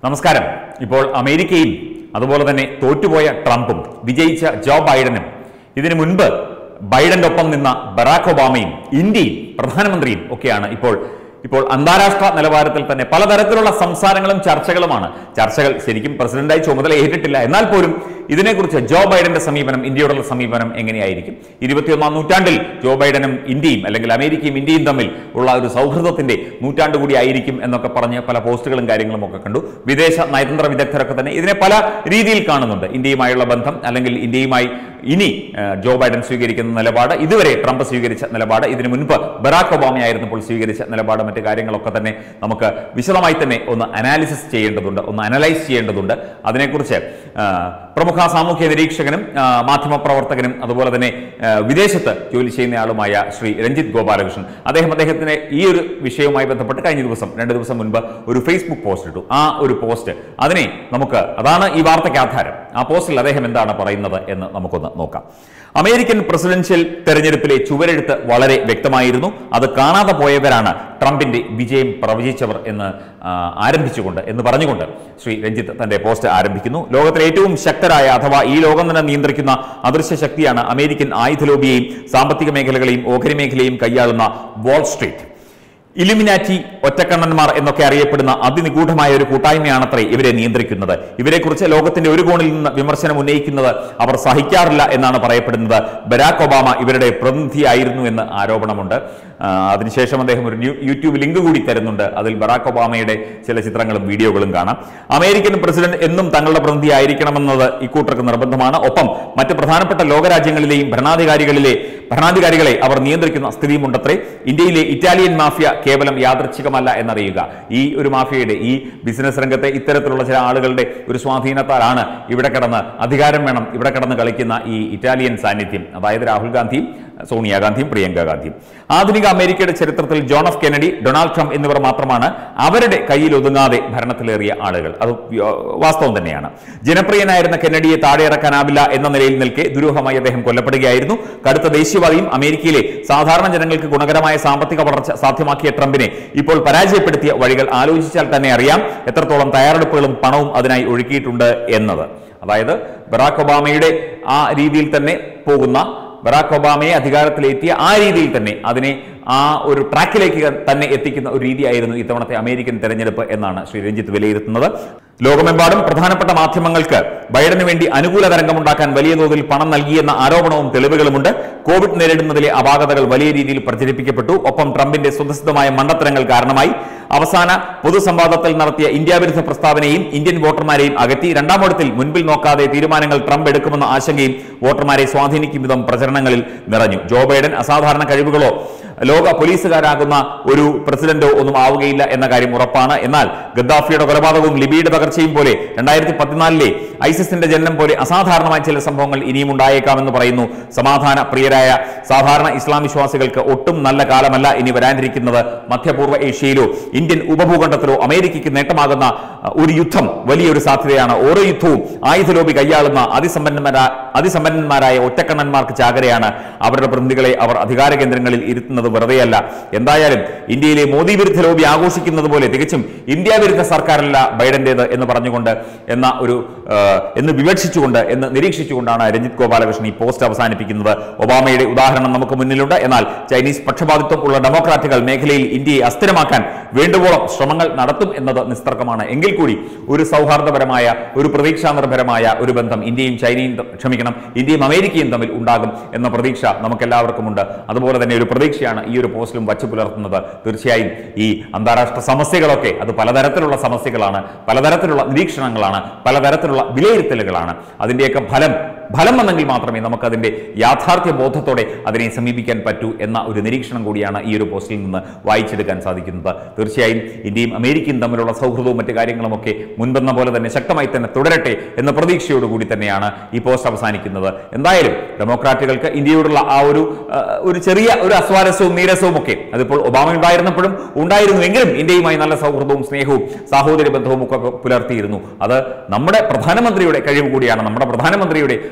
നമസ്കാരം ഇപ്പോൾ അമേരിക്കയും അതുപോലെ തന്നെ തോറ്റുപോയ ട്രംപും വിജയിച്ച ജോ ബൈഡനും ഇതിനു മുൻപ് ബൈഡന്റെ ഒപ്പം നിന്ന ബറാക്ക് ഒബാമയും ഇന്ത്യയും പ്രധാനമന്ത്രിയും ഒക്കെയാണ് ഇപ്പോൾ ഇപ്പോൾ അന്താരാഷ്ട്ര നിലവാരത്തിൽ തന്നെ പലതരത്തിലുള്ള സംസാരങ്ങളും ചർച്ചകളുമാണ് ചർച്ചകൾ ശരിക്കും പ്രസിഡന്റായി ചുമതല ഏറ്റിട്ടില്ല എന്നാൽ പോലും ഇതിനെക്കുറിച്ച് ജോ ബൈഡന്റെ സമീപനം ഇന്ത്യയോടുള്ള സമീപനം എങ്ങനെയായിരിക്കും ഇരുപത്തിയൊന്നാം നൂറ്റാണ്ടിൽ ജോ ബൈഡനും ഇന്ത്യയും അല്ലെങ്കിൽ അമേരിക്കയും ഇന്ത്യയും തമ്മിൽ ഉള്ള ഒരു സൗഹൃദത്തിന്റെ നൂറ്റാണ്ട് കൂടി ആയിരിക്കും എന്നൊക്കെ പറഞ്ഞ് പല പോസ്റ്റുകളും കാര്യങ്ങളും ഒക്കെ കണ്ടു വിദേശ നയതന്ത്ര വിദഗ്ധരൊക്കെ തന്നെ ഇതിനെ പല രീതിയിൽ കാണുന്നുണ്ട് ഇന്ത്യയുമായുള്ള ബന്ധം അല്ലെങ്കിൽ ഇന്ത്യയുമായി ഇനി ഏഹ്, ജോ ബൈഡൻ സ്വീകരിക്കുന്ന നിലപാട് ഇതുവരെ ട്രംപ് സ്വീകരിച്ച നിലപാട് ഇതിനു മുൻപ് ബറാക്ക് ഒബാമയായിരുന്നപ്പോൾ സ്വീകരിച്ച നിലപാട് മറ്റു കാര്യങ്ങളൊക്കെ തന്നെ നമുക്ക് വിശദമായി തന്നെ ഒന്ന് അനാലിസിസ് ചെയ്യേണ്ടതുണ്ട് ഒന്ന് അനലൈസ് ചെയ്യേണ്ടതുണ്ട് അതിനെക്കുറിച്ച് ആ, പ്രമുഖ സാമൂഹ്യ നിരീക്ഷകനും ആ, മാധ്യമപ്രവർത്തകനും അതുപോലെ തന്നെ ആ, വിദേശത്ത് ജോലി ചെയ്യുന്നയാളുമായ ശ്രീ രഞ്ജിത്ത് ഗോപാലകൃഷ്ണൻ അദ്ദേഹം അദ്ദേഹത്തിന് ഈ ഒരു വിഷയവുമായി ബന്ധപ്പെട്ട് കഴിഞ്ഞ ദിവസം രണ്ട് ദിവസം മുൻപ് ഒരു ഫേസ്ബുക്ക് പോസ്റ്റ് ഇട്ടു ആ ഒരു പോസ്റ്റ് അതിനെ നമുക്ക് അതാണ് ഈ വാർത്തയ്ക്ക് ആധാരം ആ പോസ്റ്റിൽ അദ്ദേഹം എന്താണ് പറയുന്നത് എന്ന് നമുക്കൊന്ന് നോക്കാം അമേരിക്കൻ പ്രസിഡൻഷ്യൽ തെരഞ്ഞെടുപ്പിലെ ചുവരെഴുത്ത് വളരെ വ്യക്തമായിരുന്നു അത് കാണാതെ പോയവരാണ് ട്രംപിന്റെ വിജയം പ്രവചിച്ചവർ എന്ന് ആ, ആരംഭിച്ചുകൊണ്ട് എന്ന് പറഞ്ഞുകൊണ്ട് ശ്രീ രഞ്ജിത്ത് തന്റെ പോസ്റ്റ് ആരംഭിക്കുന്നു ലോകത്തിലെ ഏറ്റവും ശക്തരായ അഥവാ ഈ ലോകം തന്നെ നിയന്ത്രിക്കുന്ന അദൃശ്യ ശക്തിയാണ് അമേരിക്കൻ ആയുധ ലോബിയെയും സാമ്പത്തിക മേഖലകളെയും ഓഹരി മേഖലയും കൈയാളുന്ന വാൾ സ്ട്രീറ്റ് ഇലുമിനാറ്റി ഒറ്റക്കണ്ണന്മാർ എന്നൊക്കെ അറിയപ്പെടുന്ന അതിനിഗൂഢമായ ഒരു കൂട്ടായ്മയാണത്രേ ഇവരെ നിയന്ത്രിക്കുന്നത് ഇവരെക്കുറിച്ച് ലോകത്തിന്റെ ഒരു കോണിൽ നിന്ന് വിമർശനം ഉന്നയിക്കുന്നത് അവർ സഹിക്കാറില്ല എന്നാണ് പറയപ്പെടുന്നത് ബരാക് ഒബാമ ഇവരുടെ പ്രതിനിധിയായിരുന്നു എന്ന് ആരോപണമുണ്ട് ആ, അതിനുശേഷം അദ്ദേഹം ഒരു ന്യൂ- യൂട്യൂബ് ലിങ്ക് കൂടി തരുന്നുണ്ട് അതിൽ ബറാക് ഒബാമയുടെ ചില ചിത്രങ്ങളും വീഡിയോകളും കാണാം അമേരിക്കൻ പ്രസിഡന്റ് എന്നും തങ്ങളുടെ പ്രതിനിധി ആയിരിക്കണമെന്നത് ഇക്കൂട്ടർക്ക് നിർബന്ധമാണ് ഒപ്പം മറ്റ് പ്രധാനപ്പെട്ട ലോകരാജ്യങ്ങളിലെയും ഭരണാധികാരികളിലെ ഭരണാധികാരികളെ അവർ നിയന്ത്രിക്കുന്ന സ്ഥിതിയുമുണ്ടത്രേ ഇന്ത്യയിലെ ഇറ്റാലിയൻ മാഫിയ കേവലം യാദൃച്ഛികമല്ല എന്നറിയുക ഈ ഒരു മാഫിയയുടെ ഈ ബിസിനസ് രംഗത്തെ ഇത്തരത്തിലുള്ള ചില ആളുകളുടെ ഒരു സ്വാധീനത്താലാണ് ഇവിടെ കിടന്ന് അധികാരം വേണം ഇവിടെ കിടന്ന് കളിക്കുന്ന ഈ ഇറ്റാലിയൻ സാന്നിധ്യം അതായത് രാഹുൽ ഗാന്ധിയും സോണിയാഗാന്ധിയും പ്രിയങ്ക ഗാന്ധിയും ആധുനിക അമേരിക്കയുടെ ചരിത്രത്തിൽ John F Kennedy Donald Trump എന്നിവർ മാത്രമാണ് അവരുടെ കയ്യിൽ ഒതുങ്ങാതെ ഭരണത്തിലേറിയ ആളുകൾ അത് വ്യ- വാസ്തവം തന്നെയാണ് ജനപ്രിയനായിരുന്ന കെനഡിയെ താഴെയിറക്കാനാവില്ല എന്ന നിലയിൽ നിൽക്കെ ദുരൂഹമായി അദ്ദേഹം കൊല്ലപ്പെടുകയായിരുന്നു കടുത്ത ദേശീയവാദിയും അമേരിക്കയിലെ സാധാരണ ജനങ്ങൾക്ക് ഗുണകരമായ സാമ്പത്തിക വളർച്ച സാധ്യമാക്കിയ ട്രംപിനെ ഇപ്പോൾ പരാജയപ്പെടുത്തിയ വഴികൾ ആലോചിച്ചാൽ തന്നെ അറിയാം എത്രത്തോളം തയ്യാറെടുപ്പുകളും പണവും അതിനായി ഒഴുക്കിയിട്ടുണ്ട് എന്നത് അതായത് ബറാക്ക് ഒബാമയുടെ ആ രീതിയിൽ തന്നെ പോകുന്ന ബറാക്ക് ഒബാമയെ അധികാരത്തിലെത്തിയ ആ രീതിയിൽ തന്നെ അതിനെ ആ ഒരു ട്രാക്കിലേക്ക് തന്നെ എത്തിക്കുന്ന ഒരു രീതിയായിരുന്നു ഇത്തവണത്തെ അമേരിക്കൻ തെരഞ്ഞെടുപ്പ് എന്നാണ് ശ്രീ രഞ്ജിത്ത് വിലയിരുത്തുന്നത് ലോകമെമ്പാടും പ്രധാനപ്പെട്ട മാധ്യമങ്ങൾക്ക് ബൈഡന് വേണ്ടി അനുകൂല തരംഗമുണ്ടാക്കാൻ വലിയ തോതിൽ പണം നൽകിയെന്ന ആരോപണവും തെളിവുകളുമുണ്ട് കോവിഡ് നേരിടുന്നതിലെ അപാകതകൾ വലിയ രീതിയിൽ പ്രചരിപ്പിക്കപ്പെട്ടു ഒപ്പം ട്രംപിന്റെ സ്വതസിദ്ധമായ മണ്ടത്തരങ്ങൾ കാരണമായി അവസാന പൊതുസംവാദത്തിൽ നടത്തിയ ഇന്ത്യ വിരുദ്ധ പ്രസ്താവനയും ഇന്ത്യൻ വോട്ടർമാരെയും അകറ്റി രണ്ടാം വോട്ടത്തിൽ മുൻപിൽ നോക്കാതെ തീരുമാനങ്ങൾ ട്രംപ് എടുക്കുമെന്ന ആശങ്കയും വോട്ടർമാരെ സ്വാധീനിക്കും വിധം പ്രചരണങ്ങളിൽ നിറഞ്ഞു ജോ ബൈഡൻ അസാധാരണ കഴിവുകളോ ലോക പോലീസുകാരാകുന്ന ഒരു പ്രസിഡന്റോ ഒന്നും ആവുകയില്ല എന്ന കാര്യം ഉറപ്പാണ് എന്നാൽ ഗദ്ദാഫിയുടെ കൊലപാതകവും ലിബിയുടെ തകർച്ചയും പോലെ രണ്ടായിരത്തി പതിനാലിലെ ഐസിസിന്റെ ജനനം പോലെ അസാധാരണമായ ചില സംഭവങ്ങൾ ഇനിയും ഉണ്ടായേക്കാമെന്ന് പറയുന്നു സമാധാന പ്രിയരായ സാധാരണ ഇസ്ലാം വിശ്വാസികൾക്ക് ഒട്ടും നല്ല കാലമല്ല ഇനി വരാനിരിക്കുന്നത് മധ്യപൂർവ്വ ഏഷ്യയിലോ ഇന്ത്യൻ ഉപഭൂഖണ്ഡത്തിലോ അമേരിക്കയ്ക്ക് നേട്ടമാകുന്ന അഹ്, ഒരു യുദ്ധം വലിയൊരു സാധ്യതയാണ് ഓരോ യുദ്ധവും ആയുധ ലോബി കൈയാളുന്ന അതിസമ്പന്നന്മാരാ അതിസമ്പന്നന്മാരായ ഒറ്റക്കണ്ണന്മാർക്ക് ചാകരയാണ് അവരുടെ പ്രതിനിധികളെ അവർ അധികാര കേന്ദ്രങ്ങളിൽ ഇരുത്തുന്നത് വെറുതെയല്ല എന്തായാലും ഇന്ത്യയിലെ മോദി വിരുദ്ധ ലോബി ആഘോഷിക്കുന്നത് പോലെ തികച്ചും ഇന്ത്യ വിരുദ്ധ സർക്കാരല്ല ബൈഡന്റേത് എന്ന് പറഞ്ഞുകൊണ്ട് എന്ന ഒരു ആ, എന്ന് വിവക്ഷിച്ചുകൊണ്ട് എന്ന് നിരീക്ഷിച്ചുകൊണ്ടാണ് രഞ്ജിത്ത് ഗോപാലകൃഷ്ണൻ ഈ പോസ്റ്റ് അവസാനിപ്പിക്കുന്നത് ഒബാമയുടെ ഉദാഹരണം നമുക്ക് മുന്നിലുണ്ട് എന്നാൽ ചൈനീസ് പക്ഷപാതിത്വം ഉള്ള ഡെമോക്രാറ്റുകൾ മേഖലയിൽ ഇന്ത്യയെ അസ്ഥിരമാക്കാൻ വേണ്ടുവോളം ശ്രമങ്ങൾ നടത്തും എന്നത് നിസ്തർക്കമാണ് എങ്കിൽ കൂടി ഒരു സൗഹാർദ്ദപരമായ ഒരു പ്രതീക്ഷാ നിർഭരമായ ഒരു ബന്ധം ഇന്ത്യയും ചൈനയും ത- ക്ഷമിക്കണം ഇന്ത്യയും അമേരിക്കയും തമ്മിൽ ഉണ്ടാകും എന്ന പ്രതീക്ഷ നമുക്കെല്ലാവർക്കും ഉണ്ട് അതുപോലെ തന്നെ ഒരു പ്രതീക്ഷയാണ് ഈ ഒരു പോസ്റ്റിലും വച്ചു പുലർത്തുന്നത് തീർച്ചയായും ഈ അന്താരാഷ്ട്ര സമസ്യകളൊക്കെ അത് പലതരത്തിലുള്ള സമസ്യകളാണ് പലതരത്തിലുള്ള നിരീക്ഷണങ്ങളാണ് പലതരത്തിലുള്ള വിലയിരുത്തലുകളാണ് അതിൻ്റെയൊക്കെ ഫലം ഫലം വന്നെങ്കിൽ മാത്രമേ നമുക്കതിൻ്റെ യാഥാർത്ഥ്യ ബോധത്തോടെ അതിനെ സമീപിക്കാൻ പറ്റൂ എന്ന ഒരു നിരീക്ഷണം കൂടിയാണ് ഈ ഒരു പോസ്റ്റിൽ നിന്ന് വായിച്ചെടുക്കാൻ സാധിക്കുന്നത് തീർച്ചയായും ഇന്ത്യയും അമേരിക്കയും തമ്മിലുള്ള സൗഹൃദവും മറ്റു കാര്യങ്ങളുമൊക്കെ മുൻപെന്ന പോലെ തന്നെ ശക്തമായി തന്നെ തുടരട്ടെ എന്ന പ്രതീക്ഷയോടുകൂടി തന്നെയാണ് ഈ പോസ്റ്റ് അവസാനിക്കുന്നത് എന്തായാലും ഡെമോക്രാറ്റുകൾക്ക് ഇന്ത്യയോടുള്ള ആ ഒരു ആ, ഒരു ചെറിയ ഒരു അസ്വാരസ്യവും നീരസവും ഒക്കെ അതിപ്പോൾ ഒബാമ ഉണ്ടായിരുന്നപ്പോഴും ഉണ്ടായിരുന്നുവെങ്കിലും ഇന്ത്യയുമായി നല്ല സൗഹൃദവും സ്നേഹവും സാഹോദര്യ ബന്ധവും ഒക്കെ പുലർത്തിയിരുന്നു അത് നമ്മുടെ പ്രധാനമന്ത്രിയുടെ കഴിവ് കൂടിയാണ് നമ്മുടെ പ്രധാനമന്ത്രിയുടെ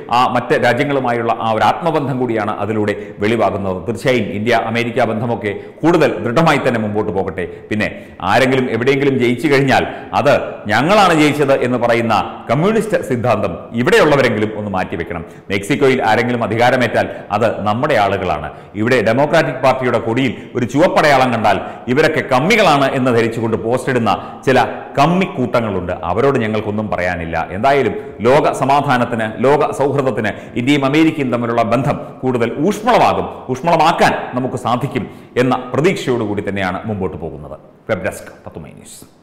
ആ മറ്റ് രാജ്യങ്ങളുമായുള്ള ആ ഒരു ആത്മബന്ധം കൂടിയാണ് അതിലൂടെ വെളിവാകുന്നത് തീർച്ചയായും ഇന്ത്യ അമേരിക്ക ബന്ധമൊക്കെ കൂടുതൽ ദൃഢമായി തന്നെ മുമ്പോട്ട് പോകട്ടെ പിന്നെ ആരെങ്കിലും എവിടെയെങ്കിലും ജയിച്ചു കഴിഞ്ഞാൽ അത് ഞങ്ങളാണ് ജയിച്ചത് എന്ന് പറയുന്ന കമ്മ്യൂണിസ്റ്റ് സിദ്ധാന്തം ഇവിടെയുള്ളവരെങ്കിലും ഒന്ന് മാറ്റിവെക്കണം മെക്സിക്കോയിൽ ആരെങ്കിലും അധികാരമേറ്റാൽ അത് നമ്മുടെ ആളുകളാണ് ഇവിടെ ഡെമോക്രാറ്റിക് പാർട്ടിയുടെ കൊടിയിൽ ഒരു ചുവപ്പടയാളം കണ്ടാൽ ഇവരൊക്കെ കമ്മികളാണ് എന്ന് ധരിച്ചുകൊണ്ട് പോസ്റ്റ് ഇടുന്ന ചില കമ്മിക്കൂട്ടങ്ങളുണ്ട് അവരോട് ഞങ്ങൾക്കൊന്നും പറയാനില്ല എന്തായാലും ലോക സമാധാനത്തിന് ലോക സൗഹൃദത്തിന് ഇന്ത്യയും അമേരിക്കയും തമ്മിലുള്ള ബന്ധം കൂടുതൽ ഊഷ്മളമാകും ഊഷ്മളമാക്കാൻ നമുക്ക് സാധിക്കും എന്ന പ്രതീക്ഷയോടുകൂടി തന്നെയാണ് മുമ്പോട്ട് പോകുന്നത് വെബ് ഡെസ്ക് തത്തുമൈ ന്യൂസ്